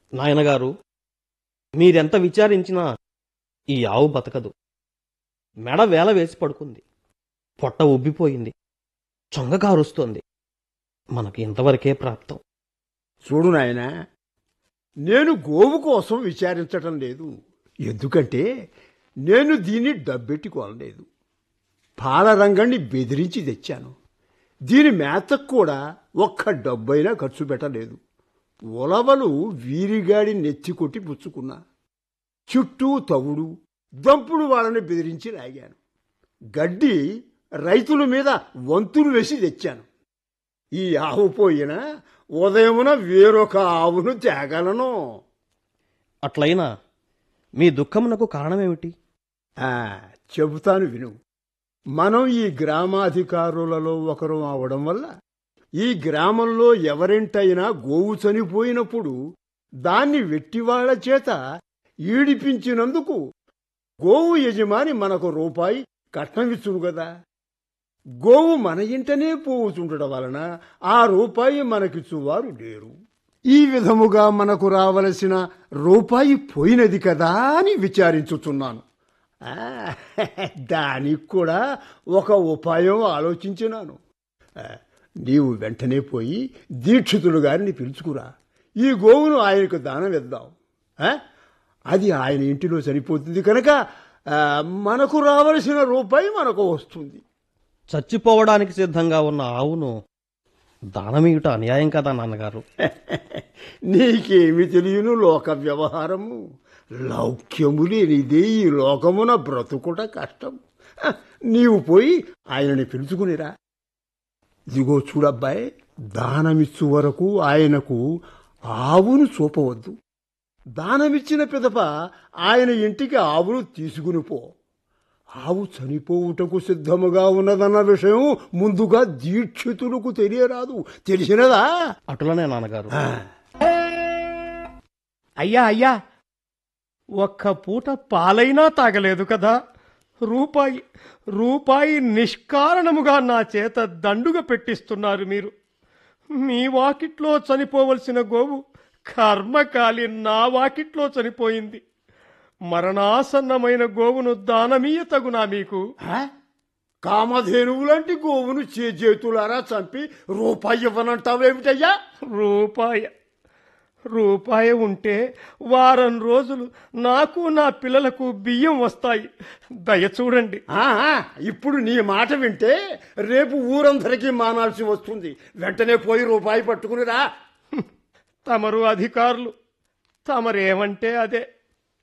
నాయనగారు మీరెంత విచారించినా ఈ ఆవు బతకదు మెడ వేల వేసి పడుకుంది పొట్ట ఉబ్బిపోయింది చొంగ కారుస్తోంది మనకి ఇంతవరకే ప్రాప్తం చూడు నాయనా నేను గోవు కోసం విచారించటం లేదు ఎందుకంటే నేను దీన్ని డబ్బెట్టి కొనలేదు పాల రంగాన్ని బెదిరించి తెచ్చాను దీని మేతకు కూడా ఒక్క డబ్బైనా ఖర్చు పెట్టలేదు ఉలవలు వీరిగాడి నెత్తి కొట్టి పుచ్చుకున్నా చుట్టూ తవుడు దంపుడు వాళ్ళని బెదిరించి లాగాను గడ్డి రైతుల మీద వంతులు వేసి తెచ్చాను ఈ ఆవు పోయినా ఉదయమున వేరొక ఆవును తేగలను అట్లయినా మీ దుఃఖమునకు కారణమేమిటి ఆ, చెబుతాను విను మనం ఈ గ్రామాధికారులలో ఒకరు అవడం వల్ల ఈ గ్రామంలో ఎవరింటైనా గోవు చనిపోయినప్పుడు దాన్ని వెట్టివాళ్ల చేత ఈడిపించినందుకు గోవు యజమాని మనకు రూపాయి కట్నమిచ్చును కదా గోవు మన ఇంటనే పోవుతుండడం వలన ఆ రూపాయి మనకిచ్చువారు లేరు ఈ విధముగా మనకు రావలసిన రూపాయి పోయినది కదా అని విచారించుతున్నాను ఆ, దానికి కూడా ఒక ఉపాయం ఆలోచించినాను ఆ, నీవు వెంటనే పోయి దీక్షితులు గారిని పిలుచుకురా ఈ గోవును ఆయనకు దానం ఇద్దాం ఆ? అది ఆయన ఇంటిలో సరిపోతుంది కనుక ఆ, మనకు రావలసిన రూపాయి మనకు వస్తుంది చచ్చిపోవడానికి సిద్ధంగా ఉన్న ఆవును దానమీయుట అన్యాయం కదా నాన్నగారు నీకేమి తెలియను లోక వ్యవహారము లౌక్యము లేనిదే ఈ లోకమున బ్రతుకుట కష్టం హ, నీవు పోయి ఆయనని పిలుచుకునిరా ఇదిగో చూడబ్బాయి దానమిచ్చు వరకు ఆయనకు ఆవును చూపవద్దు దానమిచ్చిన పిదప ఆయన ఇంటికి ఆవును తీసుకుని పో ఆవు చనిపోవుటకు సిద్ధముగా ఉన్నదన్న విషయం ముందుగా దీక్షితులకు తెలియరాదు తెలిసినదా అటులనే నాన్నగారు ఆ. అయ్యా అయ్యా ఒక్క పూట పాలైనా తాగలేదు కదా రూపాయి రూపాయి నిష్కారణముగా నా చేత దండుగ పెట్టిస్తున్నారు మీరు మీ వాకిట్లో చనిపోవలసిన గోవు కర్మకాలి నా వాకిట్లో చనిపోయింది మరణాసన్నమైన గోవును దానమీయ తగునా మీకు ఆ? కామధేనువులాంటి గోవును చేతులారా చంపి రూపాయి ఇవ్వనంటావేమిటయ్యా రూపాయ రూపాయి ఉంటే వారం రోజులు నాకు నా పిల్లలకు బియ్యం వస్తాయి దయ చూడండి ఆ, ఆ, ఇప్పుడు నీ మాట వింటే రేపు ఊరందరికీ మానాల్సి వస్తుంది వెంటనే పోయి రూపాయి పట్టుకునిరా తమరు అధికారులు తమరేమంటే అదే